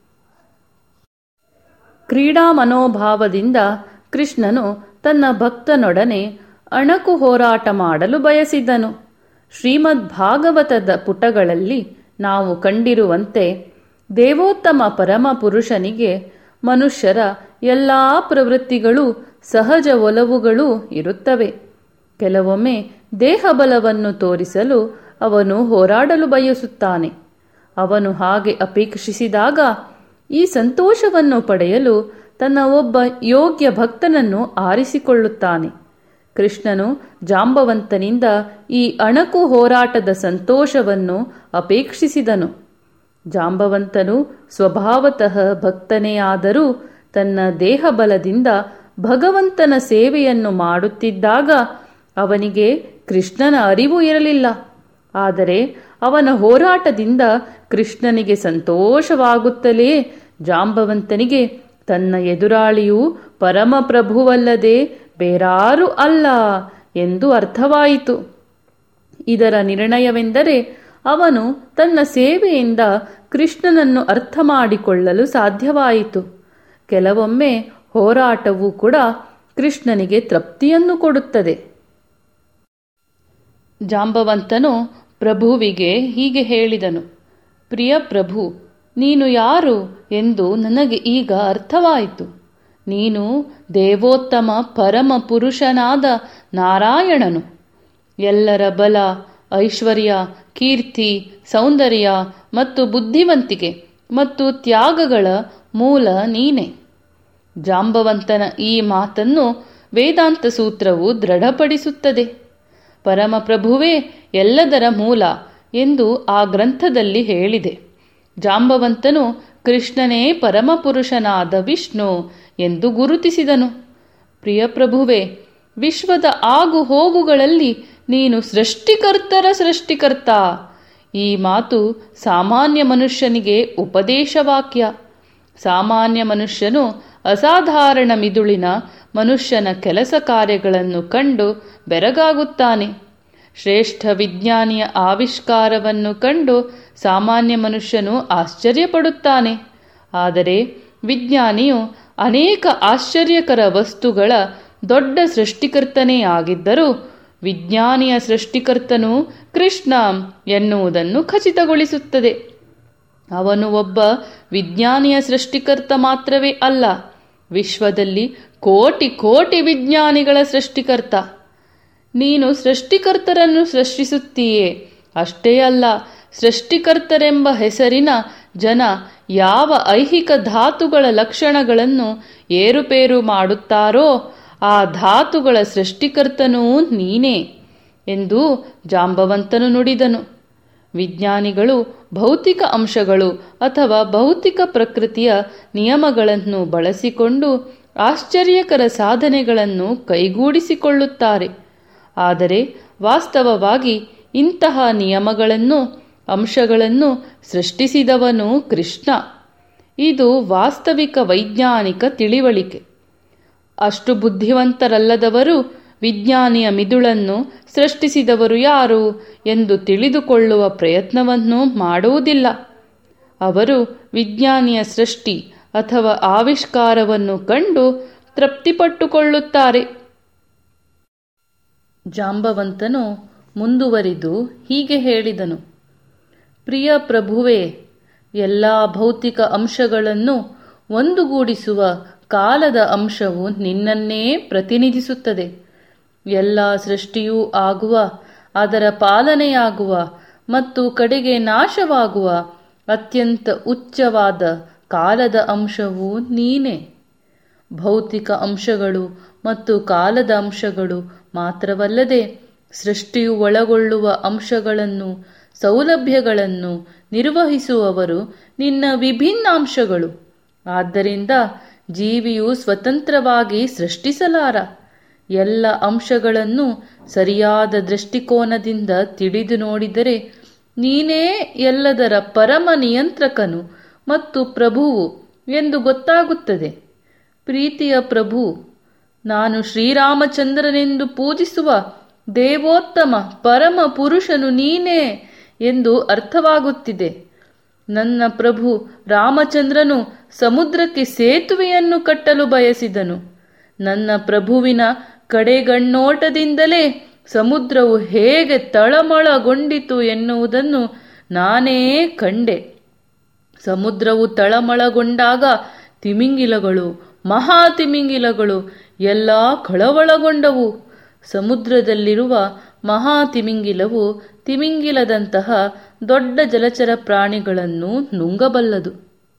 [SPEAKER 1] ಕ್ರೀಡಾ ಮನೋಭಾವದಿಂದ ಕೃಷ್ಣನು ತನ್ನ ಭಕ್ತನೊಡನೆ ಅಣಕು ಹೋರಾಟ ಮಾಡಲು ಬಯಸಿದನು ಶ್ರೀಮದ್ ಭಾಗವತದ ಪುಟಗಳಲ್ಲಿ ನಾವು ಕಂಡಿರುವಂತೆ ದೇವೋತ್ತಮ ಪರಮ ಪುರುಷನಿಗೆ ಮನುಷ್ಯರ ಎಲ್ಲ ಪ್ರವೃತ್ತಿಗಳು ಸಹಜ ಒಲವುಗಳು ಇರುತ್ತವೆ ಕೆಲವೊಮ್ಮೆ ದೇಹಬಲವನ್ನು ತೋರಿಸಲು ಅವನು ಹೋರಾಡಲು ಬಯಸುತ್ತಾನೆ ಅವನು ಹಾಗೆ ಅಪೇಕ್ಷಿಸಿದಾಗ ಈ ಸಂತೋಷವನ್ನು ಪಡೆಯಲು ತನ್ನ ಒಬ್ಬ ಯೋಗ್ಯ ಭಕ್ತನನ್ನು ಆರಿಸಿಕೊಳ್ಳುತ್ತಾನೆ ಕೃಷ್ಣನು ಜಾಂಬವಂತನಿಂದ ಈ ಅಣಕು ಹೋರಾಟದ ಸಂತೋಷವನ್ನು ಅಪೇಕ್ಷಿಸಿದನು ಜಾಂಬವಂತನು ಸ್ವಭಾವತಃ ಭಕ್ತನೇ ಆದರೂ ತನ್ನ ದೇಹಬಲದಿಂದ ಭಗವಂತನ ಸೇವೆಯನ್ನು ಮಾಡುತ್ತಿದ್ದಾಗ ಅವನಿಗೆ ಕೃಷ್ಣನ ಅರಿವು ಇರಲಿಲ್ಲ ಆದರೆ ಅವನ ಹೋರಾಟದಿಂದ ಕೃಷ್ಣನಿಗೆ ಸಂತೋಷವಾಗುತ್ತಲೇ ಜಾಂಬವಂತನಿಗೆ ತನ್ನ ಎದುರಾಳಿಯು ಪರಮಪ್ರಭುವಲ್ಲದೆ ಬೇರಾರೂ ಅಲ್ಲ ಎಂದು ಅರ್ಥವಾಯಿತು ಇದರ ನಿರ್ಣಯವೆಂದರೆ ಅವನು ತನ್ನ ಸೇವೆಯಿಂದ ಕೃಷ್ಣನನ್ನು ಅರ್ಥ ಮಾಡಿಕೊಳ್ಳಲು ಸಾಧ್ಯವಾಯಿತು ಕೆಲವೊಮ್ಮೆ ಹೋರಾಟವು ಕೂಡ ಕೃಷ್ಣನಿಗೆ ತೃಪ್ತಿಯನ್ನು ಕೊಡುತ್ತದೆ ಜಾಂಬವಂತನು ಪ್ರಭುವಿಗೆ ಹೀಗೆ ಹೇಳಿದನು ಪ್ರಿಯ ಪ್ರಭು ನೀನು ಯಾರು ಎಂದು ನನಗೆ ಈಗ ಅರ್ಥವಾಯಿತು ನೀನು ದೇವೋತ್ತಮ ಪರಮ ಪುರುಷನಾದ ನಾರಾಯಣನು ಎಲ್ಲರ ಬಲ ಐಶ್ವರ್ಯ ಕೀರ್ತಿ ಸೌಂದರ್ಯ ಮತ್ತು ಬುದ್ಧಿವಂತಿಕೆ ಮತ್ತು ತ್ಯಾಗಗಳ ಮೂಲ ನೀನೆ ಜಾಂಬವಂತನ ಈ ಮಾತನ್ನು ವೇದಾಂತ ಸೂತ್ರವು ದೃಢಪಡಿಸುತ್ತದೆ ಪರಮಪ್ರಭುವೇ ಎಲ್ಲದರ ಮೂಲ ಎಂದು ಆ ಗ್ರಂಥದಲ್ಲಿ ಹೇಳಿದೆ ಜಾಂಬವಂತನು ಕೃಷ್ಣನೇ ಪರಮಪುರುಷನಾದ ವಿಷ್ಣು ಎಂದು ಗುರುತಿಸಿದನು ಪ್ರಿಯಪ್ರಭುವೇ ವಿಶ್ವದ ಆಗು ಹೋಗುಗಳಲ್ಲಿ ನೀನು ಸೃಷ್ಟಿಕರ್ತರ ಸೃಷ್ಟಿಕರ್ತ ಈ ಮಾತು ಸಾಮಾನ್ಯ ಮನುಷ್ಯನಿಗೆ ಉಪದೇಶವಾಕ್ಯ ಸಾಮಾನ್ಯ ಮನುಷ್ಯನು ಅಸಾಧಾರಣ ಮಿದುಳಿನ ಮನುಷ್ಯನ ಕೆಲಸ ಕಾರ್ಯಗಳನ್ನು ಕಂಡು ಬೆರಗಾಗುತ್ತಾನೆ ಶ್ರೇಷ್ಠ ವಿಜ್ಞಾನಿಯ ಆವಿಷ್ಕಾರವನ್ನು ಕಂಡು ಸಾಮಾನ್ಯ ಮನುಷ್ಯನು ಆಶ್ಚರ್ಯಪಡುತ್ತಾನೆ ಆದರೆ ವಿಜ್ಞಾನಿಯು ಅನೇಕ ಆಶ್ಚರ್ಯಕರ ವಸ್ತುಗಳ ದೊಡ್ಡ ಸೃಷ್ಟಿಕರ್ತನೇ ಆಗಿದ್ದರೂ ವಿಜ್ಞಾನಿಯ ಸೃಷ್ಟಿಕರ್ತನು ಕೃಷ್ಣ ಎನ್ನುವುದನ್ನು ಖಚಿತಗೊಳಿಸುತ್ತದೆ ಅವನು ಒಬ್ಬ ವಿಜ್ಞಾನಿಯ ಸೃಷ್ಟಿಕರ್ತ ಮಾತ್ರವೇ ಅಲ್ಲ ವಿಶ್ವದಲ್ಲಿ ಕೋಟಿ ಕೋಟಿ ವಿಜ್ಞಾನಿಗಳ ಸೃಷ್ಟಿಕರ್ತ ನೀನು ಸೃಷ್ಟಿಕರ್ತರನ್ನು ಸೃಷ್ಟಿಸುತ್ತೀಯೇ ಅಷ್ಟೇ ಅಲ್ಲ ಸೃಷ್ಟಿಕರ್ತರೆಂಬ ಹೆಸರಿನ ಜನ ಯಾವ ಐಹಿಕ ಧಾತುಗಳ ಲಕ್ಷಣಗಳನ್ನು ಏರುಪೇರು ಮಾಡುತ್ತಾರೋ ಆ ಧಾತುಗಳ ಸೃಷ್ಟಿಕರ್ತನೂ ನೀನೇ ಎಂದು ಜಾಂಬವಂತನು ನುಡಿದನು ವಿಜ್ಞಾನಿಗಳು ಭೌತಿಕ ಅಂಶಗಳು ಅಥವಾ ಭೌತಿಕ ಪ್ರಕೃತಿಯ ನಿಯಮಗಳನ್ನು ಬಳಸಿಕೊಂಡು ಆಶ್ಚರ್ಯಕರ ಸಾಧನೆಗಳನ್ನು ಕೈಗೂಡಿಸಿಕೊಳ್ಳುತ್ತಾರೆ ಆದರೆ ವಾಸ್ತವವಾಗಿ ಇಂತಹ ನಿಯಮಗಳನ್ನು ಅಂಶಗಳನ್ನು ಸೃಷ್ಟಿಸಿದವನು ಕೃಷ್ಣ ಇದು ವಾಸ್ತವಿಕ ವೈಜ್ಞಾನಿಕ ತಿಳಿವಳಿಕೆ ಅಷ್ಟು ಬುದ್ಧಿವಂತರಲ್ಲದವರು ವಿಜ್ಞಾನಿಯ ಮಿದುಳನ್ನು ಸೃಷ್ಟಿಸಿದವರು ಯಾರು ಎಂದು ತಿಳಿದುಕೊಳ್ಳುವ ಪ್ರಯತ್ನವನ್ನು ಮಾಡುವುದಿಲ್ಲ ಅವರು ವಿಜ್ಞಾನಿಯ ಸೃಷ್ಟಿ ಅಥವಾ ಆವಿಷ್ಕಾರವನ್ನು ಕಂಡು ತೃಪ್ತಿಪಟ್ಟುಕೊಳ್ಳುತ್ತಾರೆ ಜಾಂಬವಂತನು ಮುಂದುವರಿದು ಹೀಗೆ ಹೇಳಿದನು ಪ್ರಿಯ ಪ್ರಭುವೇ ಎಲ್ಲ ಭೌತಿಕ ಅಂಶಗಳನ್ನು ಒಂದುಗೂಡಿಸುವ ಕಾಲದ ಅಂಶವು ನಿನ್ನನ್ನೇ ಪ್ರತಿನಿಧಿಸುತ್ತದೆ ಎಲ್ಲ ಸೃಷ್ಟಿಯೂ ಆಗುವ ಅದರ ಪಾಲನೆಯಾಗುವ ಮತ್ತು ಕಡೆಗೆ ನಾಶವಾಗುವ ಅತ್ಯಂತ ಉಚ್ಚವಾದ ಕಾಲದ ಅಂಶವು ನೀನೇ ಭೌತಿಕ ಅಂಶಗಳು ಮತ್ತು ಕಾಲದ ಅಂಶಗಳು ಮಾತ್ರವಲ್ಲದೆ ಸೃಷ್ಟಿಯು ಒಳಗೊಳ್ಳುವ ಅಂಶಗಳನ್ನು ಸೌಲಭ್ಯಗಳನ್ನು ನಿರ್ವಹಿಸುವವರು ನಿನ್ನ ವಿಭಿನ್ನ ಅಂಶಗಳು ಆದ್ದರಿಂದ ಜೀವಿಯು ಸ್ವತಂತ್ರವಾಗಿ ಸೃಷ್ಟಿಸಲಾರ ಎಲ್ಲ ಅಂಶಗಳನ್ನು ಸರಿಯಾದ ದೃಷ್ಟಿಕೋನದಿಂದ ತಿಳಿದು ನೋಡಿದರೆ ನೀನೇ ಎಲ್ಲದರ ಪರಮ ನಿಯಂತ್ರಕನು ಮತ್ತು ಪ್ರಭುವು ಎಂದು ಗೊತ್ತಾಗುತ್ತದೆ ಪ್ರೀತಿಯ ಪ್ರಭು ನಾನು ಶ್ರೀರಾಮಚಂದ್ರನೆಂದು ಪೂಜಿಸುವ ದೇವೋತ್ತಮ ಪರಮ ಪುರುಷನು ನೀನೇ ಎಂದು ಅರ್ಥವಾಗುತ್ತಿದೆ ನನ್ನ ಪ್ರಭು ರಾಮಚಂದ್ರನು ಸಮುದ್ರಕ್ಕೆ ಸೇತುವೆಯನ್ನು ಕಟ್ಟಲು ಬಯಸಿದನು ನನ್ನ ಪ್ರಭುವಿನ ಕಡೆಗಣ್ಣೋಟದಿಂದಲೇ ಸಮುದ್ರವು ಹೇಗೆ ತಳಮಳಗೊಂಡಿತು ಎನ್ನುವುದನ್ನು ನಾನೇ ಕಂಡೆ ಸಮುದ್ರವು ತಳಮಳಗೊಂಡಾಗ ತಿಮಿಂಗಿಲಗಳು ಮಹಾ ತಿಮಿಂಗಿಲಗಳು ಎಲ್ಲ ಕಳವಳಗೊಂಡವು ಸಮುದ್ರದಲ್ಲಿರುವ ಮಹಾ ತಿಮಿಂಗಿಲವು ತಿಮಿಂಗಿಲದಂತಹ ದೊಡ್ಡ ಜಲಚರ ಪ್ರಾಣಿಗಳನ್ನು ನುಂಗಬಲ್ಲದು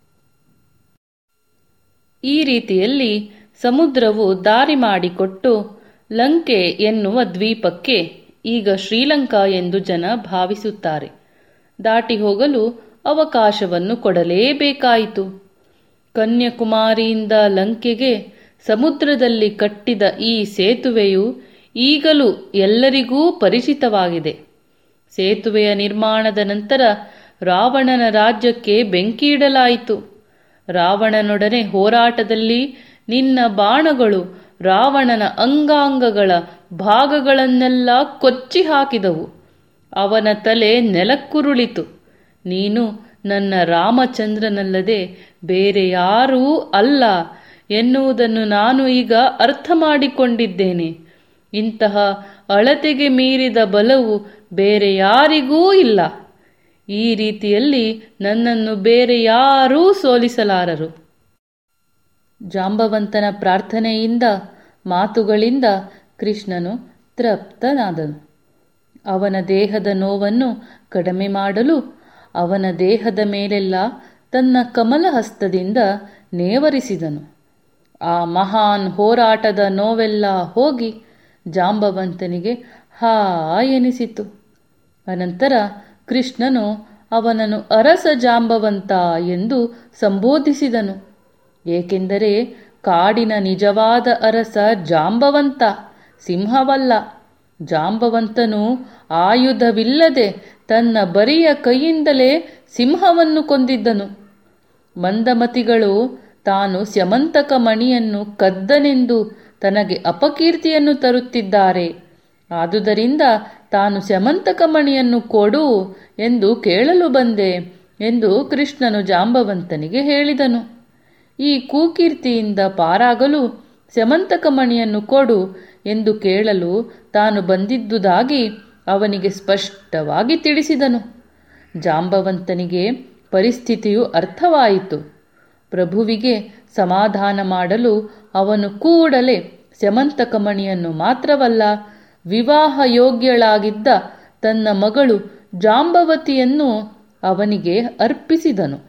[SPEAKER 1] ಈ ರೀತಿಯಲ್ಲಿ ಸಮುದ್ರವು ದಾರಿ ಮಾಡಿಕೊಟ್ಟು ಲಂಕೆ ಎನ್ನುವ ದ್ವೀಪಕ್ಕೆ ಈಗ ಶ್ರೀಲಂಕಾ ಎಂದು ಜನ ಭಾವಿಸುತ್ತಾರೆ ದಾಟಿ ಹೋಗಲು ಅವಕಾಶವನ್ನು ಕೊಡಲೇಬೇಕಾಯಿತು ಕನ್ಯಾಕುಮಾರಿಯಿಂದ ಲಂಕೆಗೆ ಸಮುದ್ರದಲ್ಲಿ ಕಟ್ಟಿದ ಈ ಸೇತುವೆಯು ಈಗಲೂ ಎಲ್ಲರಿಗೂ ಪರಿಚಿತವಾಗಿದೆ ಸೇತುವೆಯ ನಿರ್ಮಾಣದ ನಂತರ ರಾವಣನ ರಾಜ್ಯಕ್ಕೆ ಬೆಂಕಿ ಇಡಲಾಯಿತು ರಾವಣನೊಡನೆ ಹೋರಾಟದಲ್ಲಿ ನಿನ್ನ ಬಾಣಗಳು ರಾವಣನ ಅಂಗಾಂಗಗಳ ಭಾಗಗಳನ್ನೆಲ್ಲ ಕೊಚ್ಚಿ ಹಾಕಿದವು ಅವನ ತಲೆ ನೆಲಕ್ಕುರುಳಿತು ನೀನು ನನ್ನ ರಾಮಚಂದ್ರನಲ್ಲದೆ ಬೇರೆ ಯಾರೂ ಅಲ್ಲ ಎನ್ನುವುದನ್ನು ನಾನು ಈಗ ಅರ್ಥ ಮಾಡಿಕೊಂಡಿದ್ದೇನೆ ಇಂತಹ ಅಳತೆಗೆ ಮೀರಿದ ಬಲವು ಬೇರೆ ಯಾರಿಗೂ ಇಲ್ಲ ಈ ರೀತಿಯಲ್ಲಿ ನನ್ನನ್ನು ಬೇರೆ ಯಾರೂ ಸೋಲಿಸಲಾರರು ಜಾಂಬವಂತನ ಪ್ರಾರ್ಥನೆಯಿಂದ ಮಾತುಗಳಿಂದ ಕೃಷ್ಣನು ತೃಪ್ತನಾದನು ಅವನ ದೇಹದ ನೋವನ್ನು ಕಡಿಮೆ ಮಾಡಲು ಅವನ ದೇಹದ ಮೇಲೆಲ್ಲ ತನ್ನ ಕಮಲಹಸ್ತದಿಂದ ನೇವರಿಸಿದನು ಆ ಮಹಾನ್ ಹೋರಾಟದ ನೋವೆಲ್ಲ ಹೋಗಿ ಜಾಂಬವಂತನಿಗೆ ಹಾ ಎನಿಸಿತು ಅನಂತರ ಕೃಷ್ಣನು ಅವನನ್ನು ಅರಸ ಜಾಂಬವಂತ ಎಂದು ಸಂಬೋಧಿಸಿದನು ಏಕೆಂದರೆ ಕಾಡಿನ ನಿಜವಾದ ಅರಸ ಜಾಂಬವಂತ ಸಿಂಹವಲ್ಲ ಜಾಂಬವಂತನು ಆಯುಧವಿಲ್ಲದೆ ತನ್ನ ಬರಿಯ ಕೈಯಿಂದಲೇ ಸಿಂಹವನ್ನು ಕೊಂದಿದ್ದನು ಮಂದಮತಿಗಳು ತಾನು ಸ್ಯಮಂತಕ ಮಣಿಯನ್ನು ಕದ್ದನೆಂದು ತನಗೆ ಅಪಕೀರ್ತಿಯನ್ನು ತರುತ್ತಿದ್ದಾರೆ ಆದುದರಿಂದ ತಾನು ಸ್ಯಮಂತಕ ಮಣಿಯನ್ನು ಕೊಡು ಎಂದು ಕೇಳಲು ಬಂದೆ ಎಂದು ಕೃಷ್ಣನು ಜಾಂಬವಂತನಿಗೆ ಹೇಳಿದನು ಈ ಕೂಕೀರ್ತಿಯಿಂದ ಪಾರಾಗಲು ಸ್ಯಮಂತಕ ಮಣಿಯನ್ನು ಕೊಡು ಎಂದು ಕೇಳಲು ತಾನು ಬಂದಿದ್ದುದಾಗಿ ಅವನಿಗೆ ಸ್ಪಷ್ಟವಾಗಿ ತಿಳಿಸಿದನು ಜಾಂಬವಂತನಿಗೆ ಪರಿಸ್ಥಿತಿಯು ಅರ್ಥವಾಯಿತು ಪ್ರಭುವಿಗೆ ಸಮಾಧಾನ ಮಾಡಲು ಅವನು ಕೂಡಲೇ ಸ್ಯಮಂತಕ ಮಣಿಯನ್ನು ಮಾತ್ರವಲ್ಲ ವಿವಾಹ ಯೋಗ್ಯಳಾಗಿದ್ದ ತನ್ನ ಮಗಳು ಜಾಂಬವತಿಯನ್ನು ಅವನಿಗೆ ಅರ್ಪಿಸಿದನು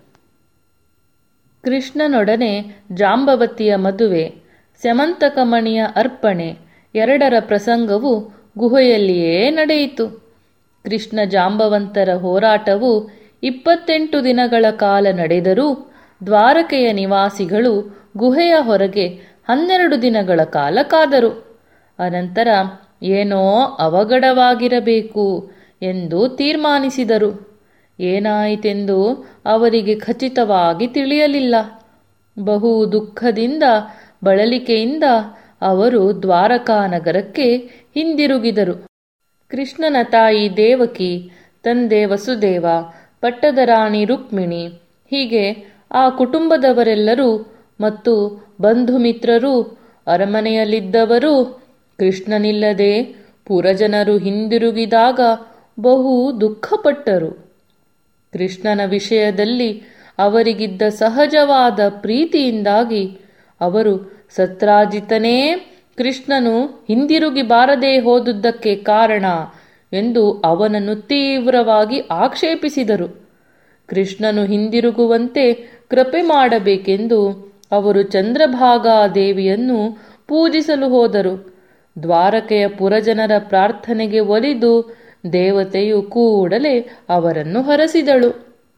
[SPEAKER 1] ಕೃಷ್ಣನೊಡನೆ ಜಾಂಬವತಿಯ ಮದುವೆ ಸ್ಯಮಂತಕ ಮಣಿಯ ಅರ್ಪಣೆ ಎರಡರ ಪ್ರಸಂಗವು ಗುಹೆಯಲ್ಲಿಯೇ ನಡೆಯಿತು ಕೃಷ್ಣ ಜಾಂಬವಂತರ ಹೋರಾಟವು ಇಪ್ಪತ್ತೆಂಟು ದಿನಗಳ ಕಾಲ ನಡೆದರೂ ದ್ವಾರಕೆಯ ನಿವಾಸಿಗಳು ಗುಹೆಯ ಹೊರಗೆ ಹನ್ನೆರಡು ದಿನಗಳ ಕಾಲ ಕಾದರು ಅನಂತರ ಏನೋ ಅವಘಡವಾಗಿರಬೇಕು ಎಂದು ತೀರ್ಮಾನಿಸಿದರು ಏನಾಯಿತೆಂದು ಅವರಿಗೆ ಖಚಿತವಾಗಿ ತಿಳಿಯಲಿಲ್ಲ ಬಹು ದುಃಖದಿಂದ ಬಳಲಿಕೆಯಿಂದ ಅವರು ದ್ವಾರಕಾ ನಗರಕ್ಕೆ ಹಿಂದಿರುಗಿದರು ಕೃಷ್ಣನ ತಾಯಿ ದೇವಕಿ ತಂದೆ ವಸುದೇವ ಪಟ್ಟದ ರಾಣಿ ರುಕ್ಮಿಣಿ ಹೀಗೆ ಆ ಕುಟುಂಬದವರೆಲ್ಲರೂ ಮತ್ತು ಬಂಧು ಮಿತ್ರರು ಅರಮನೆಯಲ್ಲಿದ್ದವರು ಕೃಷ್ಣನಿಲ್ಲದೆ ಪುರಜನರು ಹಿಂದಿರುಗಿದಾಗ ಬಹು ದುಃಖಪಟ್ಟರು ಕೃಷ್ಣನ ವಿಷಯದಲ್ಲಿ ಅವರಿಗಿದ್ದ ಸಹಜವಾದ ಪ್ರೀತಿಯಿಂದಾಗಿ ಅವರು ಸತ್ರಾಜಿತನೇ ಕೃಷ್ಣನು ಹಿಂದಿರುಗಿ ಬಾರದೇ ಹೋದುದಕ್ಕೆ ಕಾರಣ ಎಂದು ಅವನನ್ನು ತೀವ್ರವಾಗಿ ಆಕ್ಷೇಪಿಸಿದರು ಕೃಷ್ಣನು ಹಿಂದಿರುಗುವಂತೆ ಕೃಪೆ ಮಾಡಬೇಕೆಂದು ಅವರು ಚಂದ್ರಭಾಗಾ ದೇವಿಯನ್ನು ಪೂಜಿಸಲು ಹೋದರು ದ್ವಾರಕೆಯ ಪುರಜನರ ಪ್ರಾರ್ಥನೆಗೆ ಒಲಿದು ದೇವತೆಯು ಕೂಡಲೇ ಅವರನ್ನು ಹರಸಿದಳು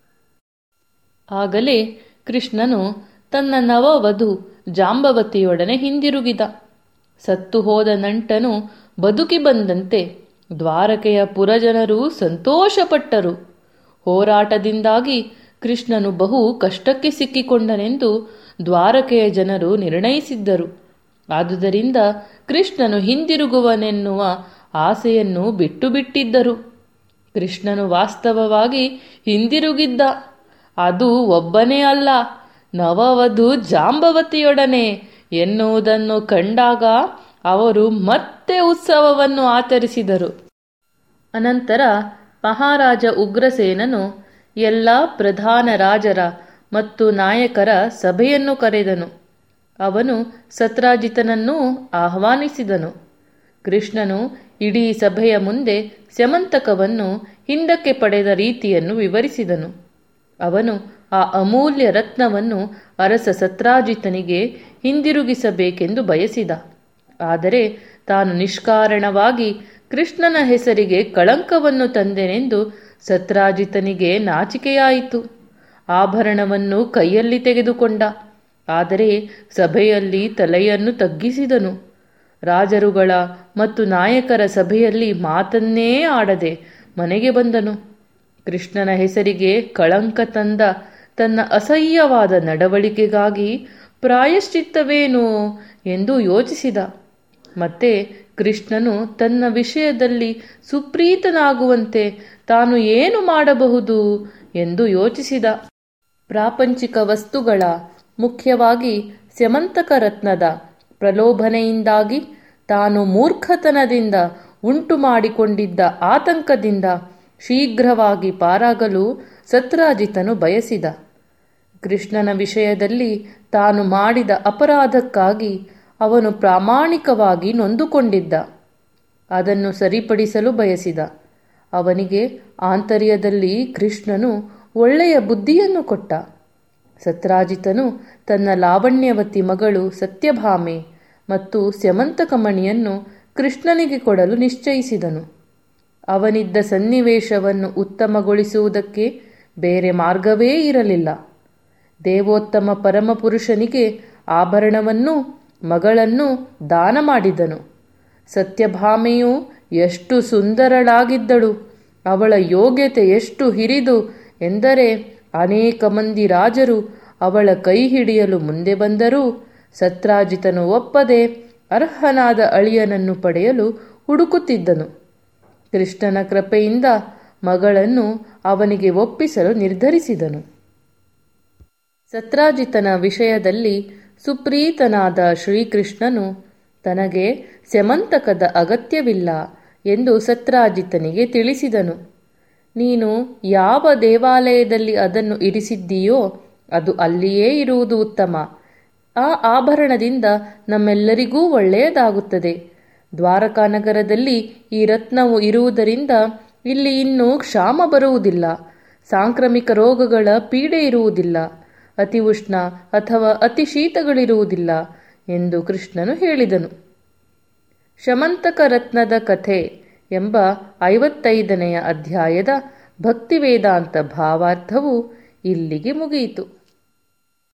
[SPEAKER 1] ಆಗಲೇ ಕೃಷ್ಣನು ತನ್ನ ನವವಧು ಜಾಂಬವತಿಯೊಡನೆ ಹಿಂದಿರುಗಿದ ಸತ್ತು ಹೋದ ನಂಟನು ಬದುಕಿ ಬಂದಂತೆ ದ್ವಾರಕೆಯ ಪುರಜನರು ಸಂತೋಷಪಟ್ಟರು ಹೋರಾಟದಿಂದಾಗಿ ಕೃಷ್ಣನು ಬಹು ಕಷ್ಟಕ್ಕೆ ಸಿಕ್ಕಿಕೊಂಡನೆಂದು ದ್ವಾರಕೆಯ ಜನರು ನಿರ್ಣಯಿಸಿದ್ದರು ಆದುದರಿಂದ ಕೃಷ್ಣನು ಹಿಂದಿರುಗುವನೆನ್ನುವ ಆಸೆಯನ್ನು ಬಿಟ್ಟು ಬಿಟ್ಟಿದ್ದರು ಕೃಷ್ಣನು ವಾಸ್ತವವಾಗಿ ಹಿಂದಿರುಗಿದ್ದ ಅದು ಒಬ್ಬನೇ ಅಲ್ಲ ನವವಧು ಜಾಂಬವತಿಯೊಡನೆ ಎನ್ನುವುದನ್ನು ಕಂಡಾಗ ಅವರು ಮತ್ತೆ ಉತ್ಸವವನ್ನು ಆಚರಿಸಿದರು ಅನಂತರ ಮಹಾರಾಜ ಉಗ್ರಸೇನನು ಎಲ್ಲ ಪ್ರಧಾನ ರಾಜರ ಮತ್ತು ನಾಯಕರ ಸಭೆಯನ್ನು ಕರೆದನು ಅವನು ಸತ್ರಾಜಿತನನ್ನು ಆಹ್ವಾನಿಸಿದನು ಕೃಷ್ಣನು ಇಡೀ ಸಭೆಯ ಮುಂದೆ ಸ್ಯಮಂತಕವನ್ನು ಹಿಂದಕ್ಕೆ ಪಡೆದ ರೀತಿಯನ್ನು ವಿವರಿಸಿದನು ಅವನು ಆ ಅಮೂಲ್ಯ ರತ್ನವನ್ನು ಅರಸ ಸತ್ರಾಜಿತನಿಗೆ ಹಿಂದಿರುಗಿಸಬೇಕೆಂದು ಬಯಸಿದ ಆದರೆ ತಾನು ನಿಷ್ಕಾರಣವಾಗಿ ಕೃಷ್ಣನ ಹೆಸರಿಗೆ ಕಳಂಕವನ್ನು ತಂದೆನೆಂದು ಸತ್ರಾಜಿತನಿಗೆ ನಾಚಿಕೆಯಾಯಿತು ಆಭರಣವನ್ನು ಕೈಯಲ್ಲಿ ತೆಗೆದುಕೊಂಡ ಆದರೆ ಸಭೆಯಲ್ಲಿ ತಲೆಯನ್ನು ತಗ್ಗಿಸಿದನು ರಾಜರುಗಳ ಮತ್ತು ನಾಯಕರ ಸಭೆಯಲ್ಲಿ ಮಾತನ್ನೇ ಆಡದೆ ಮನೆಗೆ ಬಂದನು ಕೃಷ್ಣನ ಹೆಸರಿಗೆ ಕಳಂಕ ತಂದ ತನ್ನ ಅಸಹ್ಯವಾದ ನಡವಳಿಕೆಗಾಗಿ ಪ್ರಾಯಶ್ಚಿತ್ತವೇನು ಎಂದು ಯೋಚಿಸಿದ ಮತ್ತೆ ಕೃಷ್ಣನು ತನ್ನ ವಿಷಯದಲ್ಲಿ ಸುಪ್ರೀತನಾಗುವಂತೆ ತಾನು ಏನು ಮಾಡಬಹುದು ಎಂದು ಯೋಚಿಸಿದ ಪ್ರಾಪಂಚಿಕ ವಸ್ತುಗಳ ಮುಖ್ಯವಾಗಿ ಸ್ಯಮಂತಕ ರತ್ನದ ಪ್ರಲೋಭನೆಯಿಂದಾಗಿ ತಾನು ಮೂರ್ಖತನದಿಂದ ಉಂಟು ಮಾಡಿಕೊಂಡಿದ್ದ ಆತಂಕದಿಂದ ಶೀಘ್ರವಾಗಿ ಪಾರಾಗಲು ಸತ್ರಾಜಿತನು ಬಯಸಿದ ಕೃಷ್ಣನ ವಿಷಯದಲ್ಲಿ ತಾನು ಮಾಡಿದ ಅಪರಾಧಕ್ಕಾಗಿ ಅವನು ಪ್ರಾಮಾಣಿಕವಾಗಿ ನೊಂದುಕೊಂಡಿದ್ದ ಅದನ್ನು ಸರಿಪಡಿಸಲು ಬಯಸಿದ ಅವನಿಗೆ ಆಂತರ್ಯದಲ್ಲಿ ಕೃಷ್ಣನು ಒಳ್ಳೆಯ ಬುದ್ಧಿಯನ್ನು ಕೊಟ್ಟ ಸತ್ರಾಜಿತನು ತನ್ನ ಲಾವಣ್ಯವತಿ ಮಗಳು ಸತ್ಯಭಾಮೆ ಮತ್ತು ಸ್ಯಮಂತಕಮಣಿಯನ್ನು ಕೃಷ್ಣನಿಗೆ ಕೊಡಲು ನಿಶ್ಚಯಿಸಿದನು ಅವನಿದ್ದ ಸನ್ನಿವೇಶವನ್ನು ಉತ್ತಮಗೊಳಿಸುವುದಕ್ಕೆ ಬೇರೆ ಮಾರ್ಗವೇ ಇರಲಿಲ್ಲ ದೇವೋತ್ತಮ ಪರಮಪುರುಷನಿಗೆ ಆಭರಣವನ್ನು ಮಗಳನ್ನು ದಾನ ಮಾಡಿದನು ಸತ್ಯಭಾಮೆಯು ಎಷ್ಟು ಸುಂದರಳಾಗಿದ್ದಳು ಅವಳ ಯೋಗ್ಯತೆ ಎಷ್ಟು ಹಿರಿದು ಎಂದರೆ ಅನೇಕ ಮಂದಿ ರಾಜರು ಅವಳ ಕೈ ಹಿಡಿಯಲು ಮುಂದೆ ಬಂದರೂ ಸತ್ರಾಜಿತನು ಒಪ್ಪದೆ ಅರ್ಹನಾದ ಅಳಿಯನನ್ನು ಪಡೆಯಲು ಹುಡುಕುತ್ತಿದ್ದನು ಕೃಷ್ಣನ ಕೃಪೆಯಿಂದ ಮಗಳನ್ನು ಅವನಿಗೆ ಒಪ್ಪಿಸಲು ನಿರ್ಧರಿಸಿದನು ಸತ್ರಾಜಿತನ ವಿಷಯದಲ್ಲಿ ಸುಪ್ರೀತನಾದ ಶ್ರೀಕೃಷ್ಣನು ತನಗೆ ಸ್ಯಮಂತಕದ ಅಗತ್ಯವಿಲ್ಲ ಎಂದು ಸತ್ರಾಜಿತನಿಗೆ ತಿಳಿಸಿದನು ನೀನು ಯಾವ ದೇವಾಲಯದಲ್ಲಿ ಅದನ್ನು ಇರಿಸಿದ್ದೀಯೋ ಅದು ಅಲ್ಲಿಯೇ ಇರುವುದು ಉತ್ತಮ ಆ ಆಭರಣದಿಂದ ನಮ್ಮೆಲ್ಲರಿಗೂ ಒಳ್ಳೆಯದಾಗುತ್ತದೆ ದ್ವಾರಕಾನಗರದಲ್ಲಿ ಈ ರತ್ನವು ಇರುವುದರಿಂದ ಇಲ್ಲಿ ಇನ್ನೂ ಕ್ಷಾಮ ಬರುವುದಿಲ್ಲ ಸಾಂಕ್ರಾಮಿಕ ರೋಗಗಳ ಪೀಡೆ ಇರುವುದಿಲ್ಲ ಅತಿ ಉಷ್ಣ ಅಥವಾ ಅತಿ ಶೀತಗಳಿರುವುದಿಲ್ಲ ಎಂದು ಕೃಷ್ಣನು ಹೇಳಿದನು ಶಮಂತಕ ರತ್ನದ ಕಥೆ ಎಂಬ ಐವತ್ತೈದನೆಯ ಅಧ್ಯಾಯದ ಭಕ್ತಿವೇದಾಂತ ಭಾವಾರ್ಥವು ಇಲ್ಲಿಗೆ ಮುಗಿಯಿತು